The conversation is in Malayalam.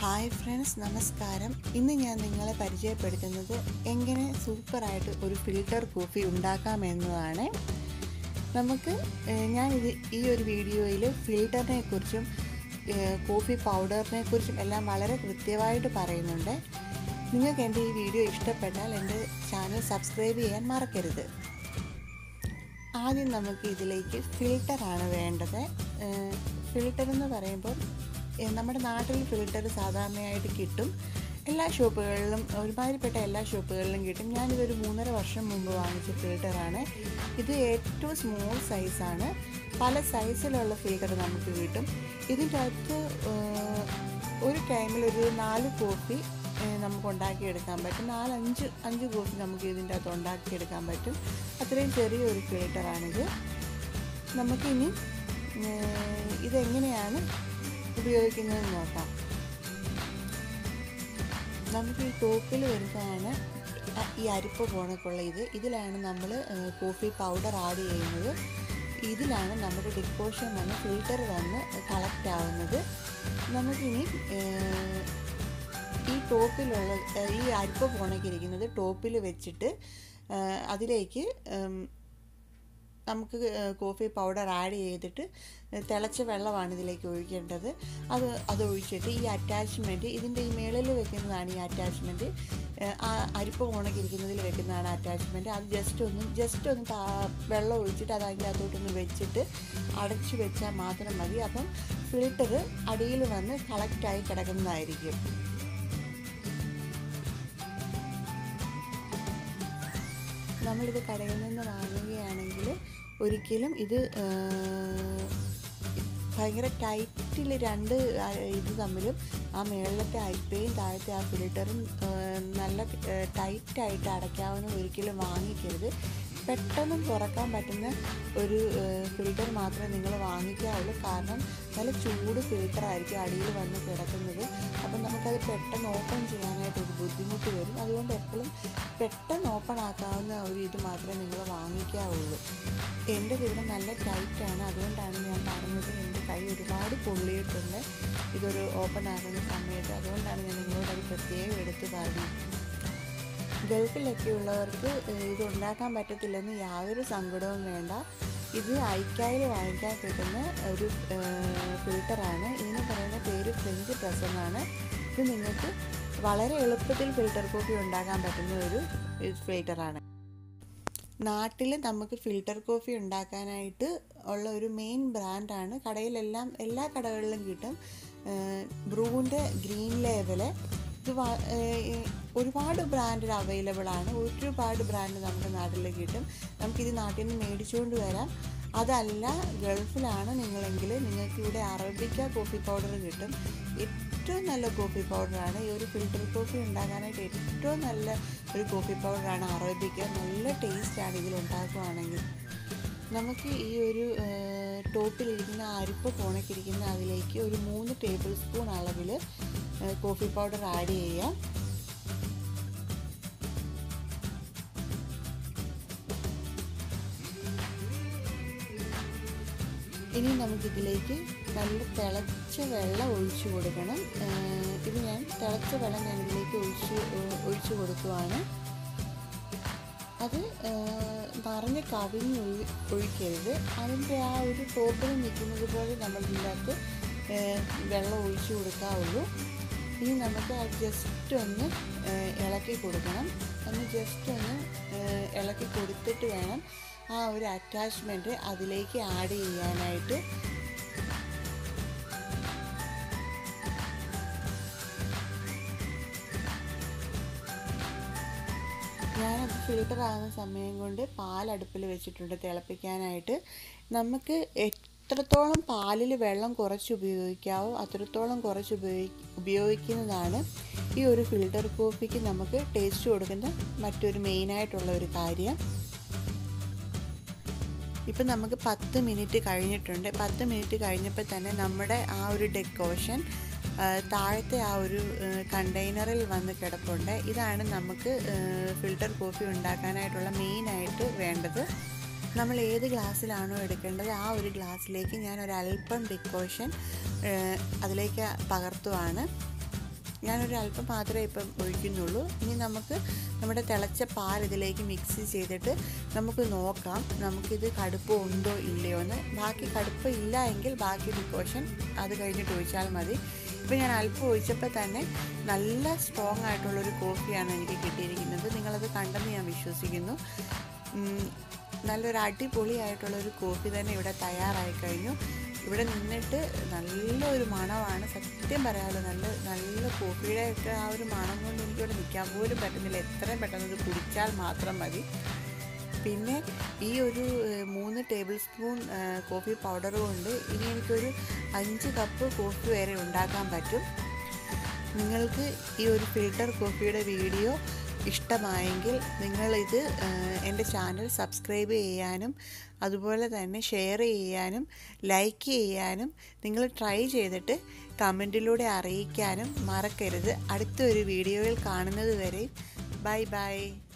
ഹായ് ഫ്രണ്ട്സ് നമസ്കാരം ഇന്ന് ഞാൻ നിങ്ങളെ പരിചയപ്പെടുത്തുന്നത് എങ്ങനെ സൂപ്പറായിട്ട് ഒരു ഫിൽറ്റർ കോഫി ഉണ്ടാക്കാമെന്നതാണ് നമുക്ക് ഏഹ്, ഞാനിത് ഈ ഒരു വീഡിയോയിൽ ഫിൽറ്ററിനെ കുറിച്ചും ഏഹ്, കോഫി പൗഡറിനെ കുറിച്ചും എല്ലാം വളരെ കൃത്യമായിട്ട് പറയുന്നുണ്ട് നിങ്ങൾക്ക് എൻ്റെ ഈ വീഡിയോ ഇഷ്ടപ്പെട്ടാൽ എൻ്റെ ചാനൽ സബ്സ്ക്രൈബ് ചെയ്യാൻ മറക്കരുത് ആദ്യം നമുക്ക് ഇതിലേക്ക് ഫിൽറ്ററാണ് വേണ്ടത് ഫിൽറ്റർ എന്ന് പറയുമ്പോൾ ഏഹ്, നമ്മുടെ നാട്ടിൽ ഫിൽറ്റർ സാധാരണയായിട്ട് കിട്ടും എല്ലാ ഷോപ്പുകളിലും ഒരുമാതിരിപ്പെട്ട എല്ലാ ഷോപ്പുകളിലും കിട്ടും ഞാനിതൊരു മൂന്നര വർഷം മുമ്പ് വാങ്ങിച്ച ഫിൽറ്ററാണ് ഇത് ഏറ്റവും സ്മോൾ സൈസാണ് പല സൈസിലുള്ള ഫിൽറ്റർ നമുക്ക് കിട്ടും ഇതിൻ്റെ അകത്ത് ഏഹ്, ഒരു ടൈമിൽ ഒരു നാല് കോഫി ഏഹ്, നമുക്ക് ഉണ്ടാക്കിയെടുക്കാൻ പറ്റും നാലഞ്ച് അഞ്ച് കോഫി നമുക്ക് ഇതിൻ്റെ അകത്ത് ഉണ്ടാക്കിയെടുക്കാൻ പറ്റും അത്രയും ചെറിയൊരു ഫിൽറ്ററാണിത് നമുക്കിനി ഏഹ്, ഇതെങ്ങനെയാണ് ഉപയോഗിക്കുന്നതെന്ന് നോക്കാം നമുക്ക് ഈ ടോപ്പിൽ വരുന്നതാണ് അ- ഈ അരിപ്പ പോണക്കുള്ള ഇത് ഇതിലാണ് നമ്മൾ കോഫി പൗഡർ ആഡ് ചെയ്യുന്നത് ഇതിലാണ് നമ്മുടെ ഡിക്കോഷൻ വന്ന് ഫിൽറ്റർ വന്ന് കളക്റ്റ് ആവുന്നത് നമുക്കിനി ഏഹ്, ഈ ടോപ്പിലുള്ള ഏഹ്, ഈ അരിപ്പ പോണക്കിരിക്കുന്നത് ടോപ്പിൽ വെച്ചിട്ട് ഏഹ്, അതിലേക്ക് ഉം, നമുക്ക് ഏഹ്, കോഫി പൗഡർ ആഡ് ചെയ്തിട്ട് തിളച്ച വെള്ളമാണ് ഇതിലേക്ക് ഒഴിക്കേണ്ടത് അത് അത് ഒഴിച്ചിട്ട് ഈ അറ്റാച്ച്മെൻറ്റ് ഇതിൻ്റെ ഈ മേളിൽ വെക്കുന്നതാണ് ഈ അറ്റാച്ച്മെൻറ്റ് ആ അരിപ്പ ഉണക്കിയിരിക്കുന്നതിൽ വെക്കുന്നതാണ് അറ്റാച്ച്മെൻറ്റ് അത് ജസ്റ്റ് ഒന്ന് ജസ്റ്റ് ഒന്ന് താ വെള്ളം ഒഴിച്ചിട്ട് അത് അതിൻ്റെ അകത്തോട്ടൊന്ന് വെച്ചിട്ട് അടച്ചു വെച്ചാൽ മാത്രം മതി അപ്പം ഫിൽറ്റർ അടിയിൽ വന്ന് കളക്റ്റായി കിടക്കുന്നതായിരിക്കും നമ്മളിത് കടയിൽ നിന്ന് വാങ്ങുകയാണെങ്കിൽ ഒരിക്കലും ഇത് ആ, ഭയങ്കര ടൈറ്റിൽ രണ്ട് ആ, ഇത് തമ്മിലും ആ മേളിലത്തെ അരിപ്പയും താഴത്തെ ആ ഫിൽറ്ററും ആ, നല്ല ടൈറ്റായിട്ട് അടയ്ക്കാവുന്ന ഒരിക്കലും വാങ്ങിക്കരുത് പെട്ടെന്ന് തുറക്കാൻ പറ്റുന്ന ഒരു ഫിൽറ്റർ മാത്രമേ നിങ്ങൾ വാങ്ങിക്കാവുള്ളൂ കാരണം നല്ല ചൂട് ഫിൽറ്റർ ആയിരിക്കും അടിയിൽ വന്ന് കിടക്കുന്നത് അപ്പം നമുക്കത് പെട്ടെന്ന് ഓപ്പൺ ചെയ്യാനായിട്ട് ഒരു ബുദ്ധിമുട്ട് വരും അതുകൊണ്ട് എപ്പോഴും പെട്ടെന്ന് ഓപ്പൺ ആക്കാവുന്ന ഒരു ഇത് മാത്രമേ നിങ്ങൾ വാങ്ങിക്കാവുള്ളൂ എൻ്റെ ഇവിടെ നല്ല ടൈറ്റാണ് അതുകൊണ്ടാണ് ഞാൻ പറഞ്ഞത് എൻ്റെ കൈ ഒരുപാട് പൊള്ളിയിട്ടുണ്ട് ഇതൊരു ഓപ്പൺ ആകുന്ന സമയത്ത് അതുകൊണ്ടാണ് ഞാൻ നിങ്ങളോട് അത് പ്രത്യേകം എടുത്ത് പറഞ്ഞത് ഗൾഫിലൊക്കെ ഉള്ളവർക്ക് ഏഹ്, ഇത് ഉണ്ടാക്കാൻ പറ്റത്തില്ലെന്ന് യാതൊരു സങ്കടവും വേണ്ട ഇത് ഐക്കായിൽ വാങ്ങിക്കാൻ കിട്ടുന്ന ഒരു ഫിൽറ്ററാണ് ഇതിന് പറയുന്ന പേര് ഫ്രഞ്ച് പ്രസ് എന്നാണ് ഇത് നിങ്ങൾക്ക് വളരെ എളുപ്പത്തിൽ ഫിൽറ്റർ കോഫി ഉണ്ടാക്കാൻ പറ്റുന്ന ഒരു ഫിൽറ്ററാണ് നാട്ടിൽ നമുക്ക് ഫിൽറ്റർ കോഫി ഉണ്ടാക്കാനായിട്ട് ഉള്ള ഒരു മെയിൻ ബ്രാൻഡാണ് കടയിലെല്ലാം എല്ലാ കടകളിലും കിട്ടും ബ്രൂവിൻ്റെ ഗ്രീൻ ലേബല് ഇത് വ- ഏഹ് ഒരുപാട് ബ്രാൻഡ് അവൈലബിൾ ആണ് ഒരുപാട് ബ്രാൻഡ് നമ്മുടെ നാട്ടിൽ കിട്ടും നമുക്കിത് നാട്ടിൽ നിന്ന് മേടിച്ചുകൊണ്ട് വരാം അതല്ല ഗൾഫിലാണ് നിങ്ങളെങ്കിൽ നിങ്ങൾക്ക് ഇവിടെ അറബിക്ക കോഫി പൗഡർ കിട്ടും ഏറ്റവും നല്ല കോഫി പൗഡറാണ് ഈ ഒരു ഫിൽറ്റർ കോഫി ഉണ്ടാക്കാനായിട്ട് ഏറ്റവും നല്ല ഒരു കോഫി പൗഡറാണ് അറബിക്ക നല്ല ടേസ്റ്റാണ് ഇതിൽ ഉണ്ടാക്കുകയാണെങ്കിൽ നമുക്ക് ഈ ഒരു ഏഹ്, ടോപ്പിലിരിക്കുന്ന അരിപ്പ് പോണക്കിരിക്കുന്ന അതിലേക്ക് ഒരു മൂന്ന് ടേബിൾ സ്പൂൺ അളവിൽ ഏഹ്, കോഫി പൗഡർ ആഡ് ചെയ്യാം ഇനി നമുക്കിതിലേക്ക് നല്ല തിളച്ച വെള്ളം ഒഴിച്ചു കൊടുക്കണം ഏഹ്, ഇത് ഞാൻ തിളച്ച വെള്ളം ഞാൻ ഇതിലേക്ക് ഒഴിച്ച് ഏഹ്, ഒഴിച്ചു കൊടുക്കുവാണ് അത് ഏഹ്, നിറഞ്ഞ് കവിഞ്ഞ് ഒഴി ഒഴിക്കരുത് അതിൻ്റെ ആ ഒരു ടോപ്പിൽ നിൽക്കുന്നത് പോലെ നമ്മൾ ഇതിനകത്ത് ഏഹ്, വെള്ളം ഒഴിച്ചു കൊടുക്കാവുള്ളൂ ഇനി നമുക്ക് അത് ജസ്റ്റ് ഒന്ന് ഏഹ്, ഇളക്കി കൊടുക്കണം ഒന്ന് ജസ്റ്റ് ഒന്ന് ഏഹ്, ഇളക്കി കൊടുത്തിട്ട് വേണം ആ ഒരു അറ്റാച്ച്മെൻറ്റ് അതിലേക്ക് ആഡ് ചെയ്യാനായിട്ട് ഞാനത് ഫിൽറ്റർ ആകുന്ന സമയം കൊണ്ട് പാൽ അടുപ്പിൽ വെച്ചിട്ടുണ്ട് തിളപ്പിക്കാനായിട്ട് നമുക്ക് എത്രത്തോളം പാലിൽ വെള്ളം കുറച്ച് ഉപയോഗിക്കാവോ അത്രത്തോളം കുറച്ച് ഉപയോഗി ഉപയോഗിക്കുന്നതാണ് ഈ ഒരു ഫിൽറ്റർ കോഫിക്ക് നമുക്ക് ടേസ്റ്റ് കൊടുക്കുന്ന മറ്റൊരു മെയിനായിട്ടുള്ള ഒരു കാര്യം ഇപ്പം നമുക്ക് പത്ത് മിനിറ്റ് കഴിഞ്ഞിട്ടുണ്ട് പത്ത് മിനിറ്റ് കഴിഞ്ഞപ്പോൾ തന്നെ നമ്മുടെ ആ ഒരു ഡെക്കോഷൻ താഴത്തെ ആ ഒരു കണ്ടെയ്നറിൽ വന്ന് കിടപ്പുണ്ട് ഇതാണ് നമുക്ക് ഫിൽറ്റർ കോഫി ഉണ്ടാക്കാനായിട്ടുള്ള മെയിനായിട്ട് വേണ്ടത് നമ്മൾ ഏത് ഗ്ലാസ്സിലാണോ എടുക്കേണ്ടത് ആ ഒരു ഗ്ലാസ്സിലേക്ക് ഞാൻ ഒരല്പം ഡിക്കോഷൻ അതിലേക്ക് പകർത്തുവാണ് ഞാനൊരു അല്പം മാത്രമേ ഇപ്പം ഒഴിക്കുന്നുള്ളൂ ഇനി നമുക്ക് നമ്മുടെ തിളച്ച പാൽ ഇതിലേക്ക് മിക്സ് ചെയ്തിട്ട് നമുക്ക് നോക്കാം നമുക്കിത് കടുപ്പം ഉണ്ടോ ഇല്ലയോ എന്ന് ബാക്കി കടുപ്പം ഇല്ല എങ്കിൽ ബാക്കി ഡിക്കോഷൻ അത് കഴിഞ്ഞിട്ട് ഒഴിച്ചാൽ മതി ഇപ്പം ഞാൻ അല്പം ഒഴിച്ചപ്പോൾ തന്നെ നല്ല സ്ട്രോങ് ആയിട്ടുള്ളൊരു കോഫിയാണ് എനിക്ക് കിട്ടിയിരിക്കുന്നത് നിങ്ങളത് കണ്ടെന്ന് ഞാൻ വിശ്വസിക്കുന്നു നല്ലൊരു അടിപൊളിയായിട്ടുള്ളൊരു കോഫി തന്നെ ഇവിടെ തയ്യാറായി കഴിഞ്ഞു ഇവിടെ നിന്നിട്ട് നല്ലൊരു മണമാണ് സത്യം പറയാമല്ലോ നല്ല നല്ല കോഫിയുടെ ഒക്കെ ആ ഒരു മണം കൊണ്ട് എനിക്കിവിടെ നിൽക്കാൻ പോലും പറ്റുന്നില്ല എത്രയും പെട്ടെന്ന് ഇത് കുടിച്ചാൽ മാത്രം മതി പിന്നെ ഈ ഒരു മൂന്ന് ടേബിൾ സ്പൂൺ കോഫി പൗഡർ കൊണ്ട് ഇനി എനിക്കൊരു അഞ്ച് കപ്പ് കോഫി വരെ ഉണ്ടാക്കാൻ പറ്റും നിങ്ങൾക്ക് ഈ ഒരു ഫിൽട്ടർ കോഫിയുടെ വീഡിയോ ഇഷ്ടമായെങ്കിൽ നിങ്ങളിത് എൻ്റെ ചാനൽ സബ്സ്ക്രൈബ് ചെയ്യാനും അതുപോലെ തന്നെ ഷെയർ ചെയ്യാനും ലൈക്ക് ചെയ്യാനും നിങ്ങൾ ട്രൈ ചെയ്തിട്ട് കമൻറ്റിലൂടെ അറിയിക്കാനും മറക്കരുത് അടുത്തൊരു വീഡിയോയിൽ കാണുന്നത് വരെ ബൈ ബൈ